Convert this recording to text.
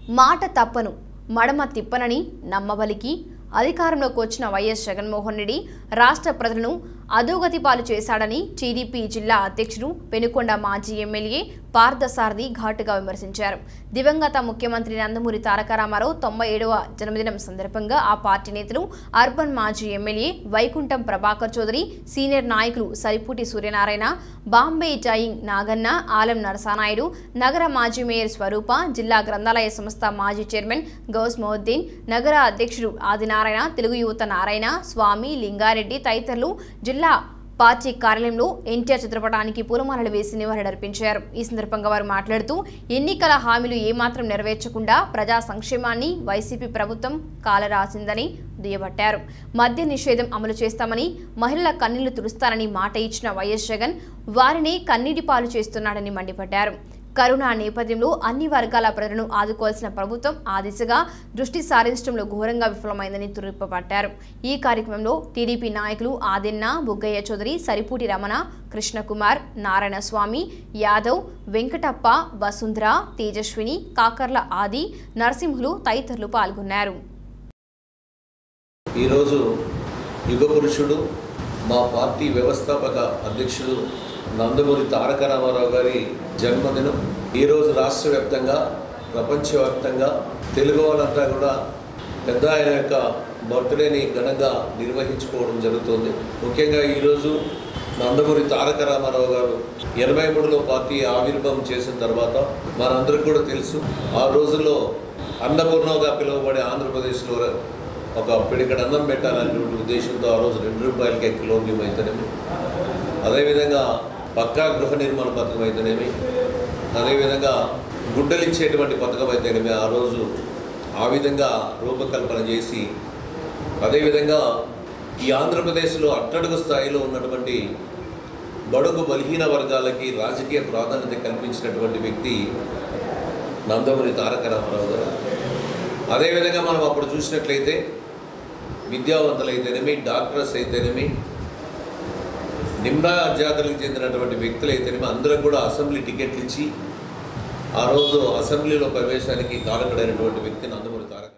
మాట తప్పను మడమ తిప్పనని నమ్మబలికి అధికారంలోకి వచ్చిన వైఎస్ జగన్మోహన్ రెడ్డి రాష్ట్ర ప్రజలను అధోగతి పాలు చేశాడని టీడీపీ జిల్లా అధ్యక్షుడు పెనుకొండ మాజీ ఎమ్మెల్యే పార్థసారథి ఘాటుగా విమర్శించారు దివంగత ముఖ్యమంత్రి నందమూరి తారక రామారావు తొంభై ఏడవ జన్మదినం సందర్భంగా ఆ పార్టీ నేతలు అర్బన్ మాజీ ఎమ్మెల్యే వైకుంఠం ప్రభాకర్ చౌదరి సీనియర్ నాయకులు సరిపూటి సూర్యనారాయణ బాంబే జాయింగ్ నాగన్న ఆలం నరసానాయుడు నగర మాజీ మేయర్ స్వరూప జిల్లా గ్రంథాలయ సంస్థ మాజీ చైర్మన్ గౌస్ మొహద్దీన్ నగర అధ్యక్షుడు ఆదినారాయణ తెలుగు యువత నారాయణ స్వామి లింగారెడ్డి తదితరులు జిల్లా పార్టీ కార్యాలయంలో ఎన్టీఆర్ చిత్రపటానికి పూలమాలలు వేసి నివాళులర్పించారు ఈ సందర్భంగా వారు మాట్లాడుతూ ఎన్నికల హామీలు ఏమాత్రం నెరవేర్చకుండా ప్రజా సంక్షేమాన్ని వైసీపీ ప్రభుత్వం కాలరాసిందని దుయ్యబట్టారు మద్య నిషేధం అమలు చేస్తామని మహిళల కన్నీళ్లు తుడుస్తానని మాట ఇచ్చిన వైఎస్ జగన్ వారిని కన్నీటి పాలు చేస్తున్నాడని మండిపడ్డారు కరోనా నేపథ్యంలో అన్ని వర్గాల ప్రజలను ఆదుకోవాల్సిన ప్రభుత్వం ఆ దిశగా దృష్టి సారించడంలో ఘోరంగా విఫలమైందని తురిపపట్టారు ఈ కార్యక్రమంలో టీడీపీ నాయకులు ఆదిన్న బుగ్గయ్య చౌదరి సరిపూటి రమణ కృష్ణకుమార్ నారాయణ స్వామి యాదవ్ వెంకటప్ప వసుంధర తేజస్విని కాకర్ల ఆది నరసింహులు తదితరులు పాల్గొన్నారు ఈరోజు యుగ పురుషుడు మా పార్టీ వ్యవస్థాపక అధ్యక్షుడు నందమూరి తారక రామారావు గారి జన్మదినం ఈరోజు రాష్ట్ర వ్యాప్తంగా ప్రపంచవ్యాప్తంగా తెలుగు వాళ్ళంతా కూడా పెద్ద ఆయన యొక్క బర్త్డేని ఘనంగా నిర్వహించుకోవడం జరుగుతుంది ముఖ్యంగా ఈరోజు నందమూరి తారక రామారావు గారు ఎనభై మూడులో పార్టీ ఆవిర్భావం చేసిన తర్వాత మనందరికి కూడా తెలుసు ఆ రోజుల్లో అన్నపూర్ణగా పిలువబడే ఆంధ్రప్రదేశ్లో ఒక పిడికడ అన్నం పెట్టాలనేటువంటి ఉద్దేశంతో ఆ రోజు రెండు రూపాయలకే కిలో బియ్యం అయితేనేమి అదేవిధంగా పక్కా గృహ నిర్మాణ పథకం అయితేనేమి అదేవిధంగా గుడ్డలు ఇచ్చేటువంటి పథకం అయితేనేమి ఆ రోజు ఆ విధంగా రూపకల్పన చేసి అదేవిధంగా ఈ ఆంధ్రప్రదేశ్లో అట్టడుగు స్థాయిలో ఉన్నటువంటి బడుగు బలహీన వర్గాలకి రాజకీయ ప్రాధాన్యత కల్పించినటువంటి వ్యక్తి నందమూరి తారక రామారావు గారు అదేవిధంగా మనం అప్పుడు చూసినట్లయితే విద్యావంతులైతేనేమి డాక్టర్స్ అయితేనేమి నిమ్న జాతులకు చెందినటువంటి వ్యక్తులు అయితేనేమి అందరం కూడా అసెంబ్లీ టికెట్లు ఇచ్చి ఆ రోజు అసెంబ్లీలో ప్రవేశానికి కారకుడైనటువంటి వ్యక్తి నందమూరి తారక